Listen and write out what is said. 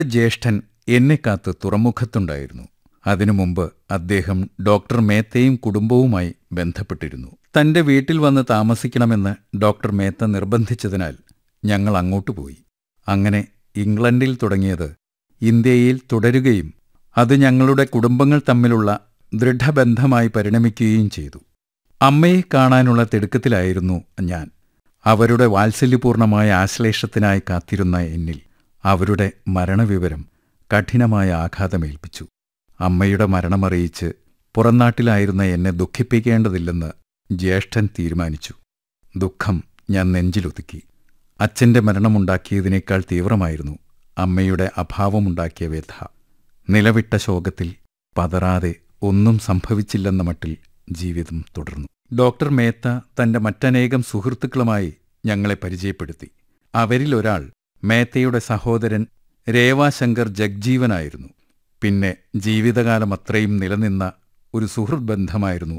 ജ്യേഷ്ഠൻ എന്നെ കാത്ത് തുറമുഖത്തുണ്ടായിരുന്നു അതിനു മുമ്പ് അദ്ദേഹം ഡോക്ടർ മേത്തയും കുടുംബവുമായി ബന്ധപ്പെട്ടിരുന്നു തന്റെ വീട്ടിൽ വന്ന് താമസിക്കണമെന്ന് ഡോക്ടർ മേത്ത നിർബന്ധിച്ചതിനാൽ ഞങ്ങൾ അങ്ങോട്ട് പോയി അങ്ങനെ ഇംഗ്ലണ്ടിൽ തുടങ്ങിയത് ഇന്ത്യയിൽ തുടരുകയും അത് ഞങ്ങളുടെ കുടുംബങ്ങൾ തമ്മിലുള്ള ദൃഢബന്ധമായി പരിണമിക്കുകയും ചെയ്തു അമ്മയെ കാണാനുള്ള തിടുക്കത്തിലായിരുന്നു ഞാൻ അവരുടെ വാത്സല്യപൂർണമായ ആശ്ലേഷത്തിനായി കാത്തിരുന്ന എന്നിൽ അവരുടെ മരണവിവരം കഠിനമായ ആഘാതമേൽപ്പിച്ചു അമ്മയുടെ മരണമറിയിച്ച് പുറംനാട്ടിലായിരുന്ന എന്നെ ദുഃഖിപ്പിക്കേണ്ടതില്ലെന്ന് ജ്യേഷ്ഠൻ തീരുമാനിച്ചു ദുഃഖം ഞാൻ നെഞ്ചിലൊതുക്കി അച്ഛന്റെ മരണമുണ്ടാക്കിയതിനേക്കാൾ തീവ്രമായിരുന്നു അമ്മയുടെ അഭാവമുണ്ടാക്കിയ വ്യഥ നിലവിട്ട ശോകത്തിൽ പതറാതെ ഒന്നും സംഭവിച്ചില്ലെന്ന മട്ടിൽ ജീവിതം തുടർന്നു ഡോക്ടർ മേത്ത തന്റെ മറ്റനേകം സുഹൃത്തുക്കളുമായി ഞങ്ങളെ പരിചയപ്പെടുത്തി അവരിൽ ഒരാൾ മേത്തയുടെ സഹോദരൻ രേവാശങ്കർ ജഗ്ജീവനായിരുന്നു പിന്നെ ജീവിതകാലം അത്രയും നിലനിന്ന ഒരു സുഹൃത് ബന്ധമായിരുന്നു